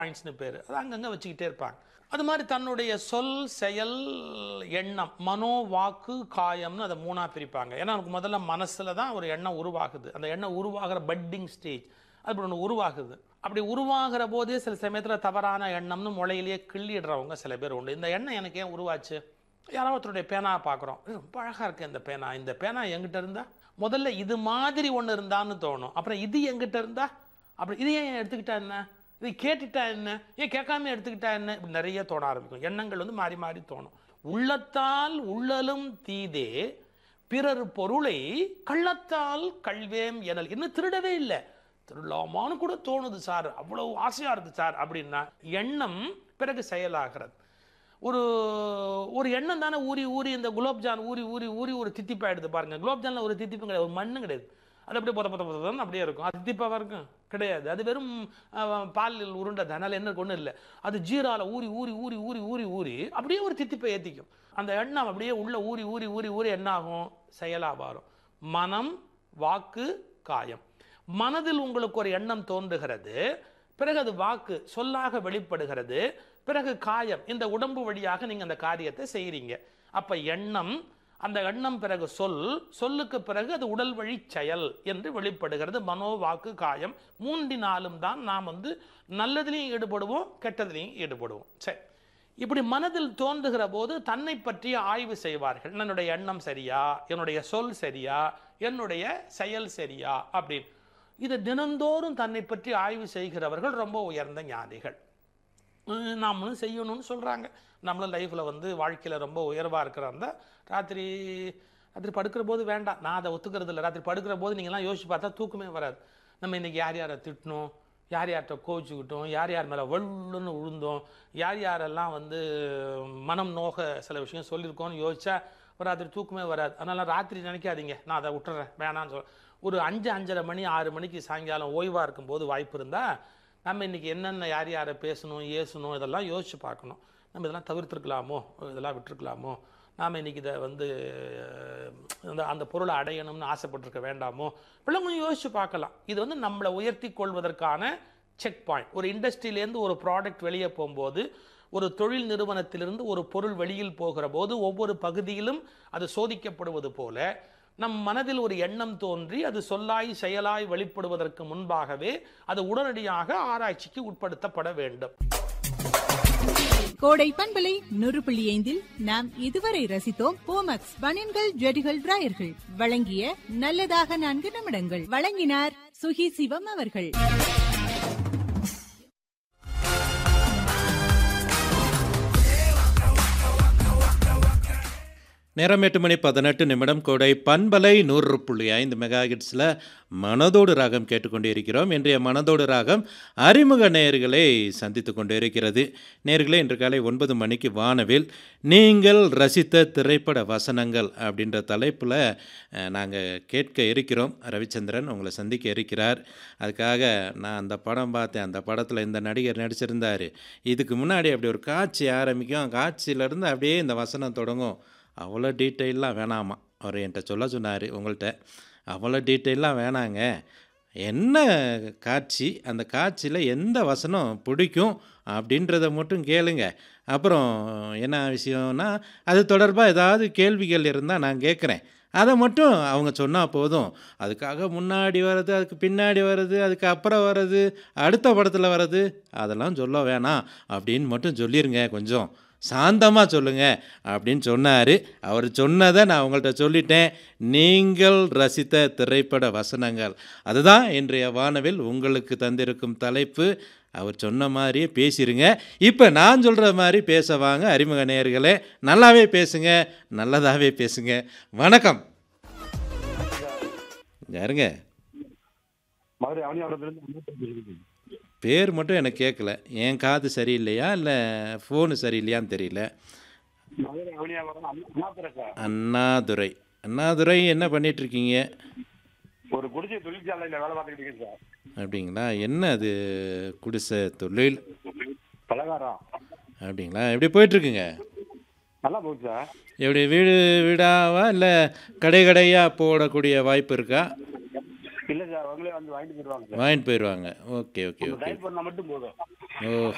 பாயிண்ட்ஸ்னு பேர் அது அங்கங்கே வச்சுக்கிட்டே இருப்பாங்க அது மாதிரி தன்னுடைய சொல் செயல் எண்ணம் மனோ வாக்கு காயம்னு அதை மூணாக பிரிப்பாங்க ஏன்னா நமக்கு முதல்ல மனசில் தான் ஒரு எண்ணம் உருவாகுது அந்த எண்ணம் உருவாகிற பட்டிங் ஸ்டேஜ் அது ஒன்று உருவாகுது அப்படி உருவாகிற போதே சில சமயத்தில் தவறான எண்ணம்னு முளையிலேயே கிள்ளிடுறவங்க சில பேர் உண்டு இந்த எண்ணம் எனக்கு ஏன் உருவாச்சு யாராவது ஒருத்தருடைய பேனா பார்க்குறோம் ரொம்ப அழகாக இருக்கு இந்த பேனா இந்த பேனா எங்கிட்ட இருந்தா முதல்ல இது மாதிரி ஒன்று இருந்தான்னு தோணும் அப்புறம் இது எங்கிட்ட இருந்தா அப்புறம் இது ஏன் எடுத்துக்கிட்டா என்ன இது கேட்டுட்டா என்ன ஏன் கேட்காம எடுத்துக்கிட்டா என்ன இப்படி நிறைய தோண ஆரம்பிக்கும் எண்ணங்கள் வந்து மாறி மாறி தோணும் உள்ளத்தால் உள்ளலும் தீதே பிறர் பொருளை கள்ளத்தால் கல்வேம் எனல் இன்னும் திருடவே இல்லை திருடலாமான்னு கூட தோணுது சார் அவ்வளவு ஆசையா இருக்கு சார் அப்படின்னா எண்ணம் பிறகு செயலாகிறது ஒரு ஒரு எண்ணம் தானே ஊறி ஊறி இந்த குலோப்ஜான் ஊறி ஊறி ஊறி ஒரு தித்திப்பாயிடுது பாருங்க குலோப்ஜான்ல ஒரு தித்திப்பும் கிடையாது ஒரு மண்ணு கிடையாது அது அப்படியே பொத பொத பொதன்னு அப்படியே இருக்கும் அது தித்திப்பாக இருக்கும் கிடையாது அது வெறும் அஹ், பாலில் உருண்டை அதனால என்ன ஒன்றும் இல்லை அது ஜீரால ஊறி ஊறி ஊறி ஊறி ஊறி ஊறி அப்படியே ஒரு தித்திப்பை ஏற்றிக்கும் அந்த எண்ணம் அப்படியே உள்ள ஊறி ஊறி ஊறி ஊறி என்ன ஆகும் செயலாக மாறும் மனம் வாக்கு காயம் மனதில் உங்களுக்கு ஒரு எண்ணம் தோன்றுகிறது பிறகு அது வாக்கு சொல்லாக வெளிப்படுகிறது பிறகு காயம் இந்த உடம்பு வழியாக நீங்க அந்த காரியத்தை செய்றீங்க அப்ப எண்ணம் அந்த எண்ணம் பிறகு சொல் சொல்லுக்கு பிறகு அது உடல் வழி செயல் என்று வெளிப்படுகிறது மனோ வாக்கு காயம் மூன்றினாலும் தான் நாம் வந்து நல்லதுலேயும் ஈடுபடுவோம் கெட்டதுலேயும் ஈடுபடுவோம் சரி இப்படி மனதில் தோன்றுகிற போது தன்னை பற்றிய ஆய்வு செய்வார்கள் என்னுடைய எண்ணம் சரியா என்னுடைய சொல் சரியா என்னுடைய செயல் சரியா அப்படின்னு இதை தினந்தோறும் தன்னை பற்றி ஆய்வு செய்கிறவர்கள் ரொம்ப உயர்ந்த ஞானிகள் உம், நாமளும் செய்யணும்னு சொல்கிறாங்க நம்மளும் லைஃப்பில் வந்து வாழ்க்கையில் ரொம்ப உயர்வாக இருக்கிறாங்க ராத்திரி ராத்திரி படுக்கிற போது வேண்டாம் நான் அதை ஒத்துக்கிறது இல்லை ராத்திரி படுக்கிற போது நீங்கள்லாம் யோசிச்சு பார்த்தா தூக்கமே வராது நம்ம இன்னைக்கு யார் யாரை திட்டணும் யார் யார்கிட்ட கோவிச்சுக்கிட்டோம் யார் யார் மேலே வள்ளுன்னு விழுந்தோம் யார் யாரெல்லாம் வந்து மனம் நோக சில விஷயம் சொல்லியிருக்கோம்னு யோசிச்சா ஒரு ராத்திரி தூக்கமே வராது அதனால ராத்திரி நினைக்காதீங்க நான் அதை விட்டுறேன் வேணான்னு சொல் ஒரு அஞ்சு அஞ்சரை மணி ஆறு மணிக்கு சாயங்காலம் ஓய்வாக இருக்கும்போது வாய்ப்பு இருந்தால் நம்ம இன்னைக்கு என்னென்ன யார் யாரை பேசணும் ஏசணும் இதெல்லாம் யோசிச்சு பார்க்கணும் நம்ம இதெல்லாம் தவிர்த்துருக்கலாமோ இதெல்லாம் விட்டுருக்கலாமோ நாம் இன்னைக்கு இதை வந்து அஹ், அந்த அந்த பொருளை அடையணும்னு ஆசைப்பட்டிருக்க வேண்டாமோ இப்படிலாம் கொஞ்சம் யோசிச்சு பார்க்கலாம் இது வந்து நம்மளை உயர்த்தி கொள்வதற்கான செக் பாயிண்ட் ஒரு இண்டஸ்ட்ரியிலேருந்து ஒரு ப்ராடக்ட் வெளியே போகும்போது ஒரு தொழில் நிறுவனத்திலிருந்து ஒரு பொருள் வெளியில் போகிற போது ஒவ்வொரு பகுதியிலும் அது சோதிக்கப்படுவது போல நம் மனதில் ஒரு எண்ணம் தோன்றி அது சொல்லாய் செயலாய் வெளிப்படுவதற்கு முன்பாகவே அது உடனடியாக ஆராய்ச்சிக்கு உட்படுத்தப்பட வேண்டும் கோடை பண்பலை நூறு புள்ளி ஐந்தில் நாம் இதுவரை ரசித்தோம் போமக்ஸ் பனியன்கள் ஜெடிகள் டிராயர்கள் வழங்கிய நல்லதாக நான்கு நிமிடங்கள் வழங்கினார் சுகி சிவம் அவர்கள் நேரம் எட்டு மணி பதினெட்டு நிமிடம் கோடை பண்பலை நூறு புள்ளி ஐந்து மெகா ஹிட்ஸில் மனதோடு ராகம் கேட்டுக்கொண்டே இருக்கிறோம் இன்றைய மனதோடு ராகம் அறிமுக நேயர்களை சந்தித்து கொண்டே இருக்கிறது நேயர்களே இன்று காலை ஒன்பது மணிக்கு வானவில் நீங்கள் ரசித்த திரைப்பட வசனங்கள் அப்படின்ற தலைப்பில் நாங்கள் கேட்க இருக்கிறோம் ரவிச்சந்திரன் உங்களை சந்திக்க இருக்கிறார் அதுக்காக நான் அந்த படம் பார்த்தேன் அந்த படத்தில் இந்த நடிகர் நடிச்சிருந்தார் இதுக்கு முன்னாடி அப்படி ஒரு காட்சி ஆரம்பிக்கும் காட்சியிலேருந்து அப்படியே இந்த வசனம் தொடங்கும் அவ்வளோ டீட்டெயிலாம் வேணாமா அவர் என்கிட்ட சொல்ல சொன்னார் உங்கள்கிட்ட அவ்வளோ டீட்டெயிலாம் வேணாங்க என்ன காட்சி அந்த காட்சியில் எந்த வசனம் பிடிக்கும் அப்படின்றத மட்டும் கேளுங்க அப்புறம் என்ன விஷயம்னா அது தொடர்பாக ஏதாவது கேள்விகள் இருந்தால் நான் கேட்குறேன் அதை மட்டும் அவங்க சொன்னால் போதும் அதுக்காக முன்னாடி வர்றது அதுக்கு பின்னாடி வர்றது அதுக்கு அப்புறம் வர்றது அடுத்த படத்தில் வர்றது அதெல்லாம் சொல்ல வேணாம் அப்படின்னு மட்டும் சொல்லிடுங்க கொஞ்சம் சாந்தமாக சொல்லுங்க அப்படின்னு சொன்னார் அவர் சொன்னதை நான் உங்கள்கிட்ட சொல்லிட்டேன் நீங்கள் ரசித்த திரைப்பட வசனங்கள் அதுதான் இன்றைய வானவில் உங்களுக்கு தந்திருக்கும் தலைப்பு அவர் சொன்ன மாதிரியே பேசிடுங்க இப்போ நான் சொல்கிற மாதிரி பேச வாங்க அறிமுக நேயர்களே நல்லாவே பேசுங்க நல்லதாகவே பேசுங்க வணக்கம் யாருங்க மதுரை அவனியாவிலிருந்து பேர் மட்டும் எனக்கு கேட்கல என் காது சரியில்லையா இல்லை ஃபோனு சரியில்லையான்னு தெரியல மதுரை அவனியாவிலிருந்து அண்ணாதுரை சார் அண்ணாதுரை அண்ணாதுரை என்ன பண்ணிட்டு இருக்கீங்க ஒரு குடிசை தொழிற்சாலையில வேலை பார்த்துக்கிட்டு இருக்கேன் சார் அப்படிங்களா என்ன அது குடிசை தொழில் பலகாரம் அப்படிங்களா எப்படி போயிட்டுருக்குங்க நல்லா போகுது சார் எப்படி வீடு வீடாவா இல்லை கடை கடையாக போடக்கூடிய வாய்ப்பு இருக்கா இல்ல சார் அவங்களே வந்து வாங்கிட்டு போயிடுவாங்க சார் வாங்கிட்டு போயிடுவாங்க ஓகே ஓகே ஓகே டைப் பண்ணா மட்டும் போதும் ஓ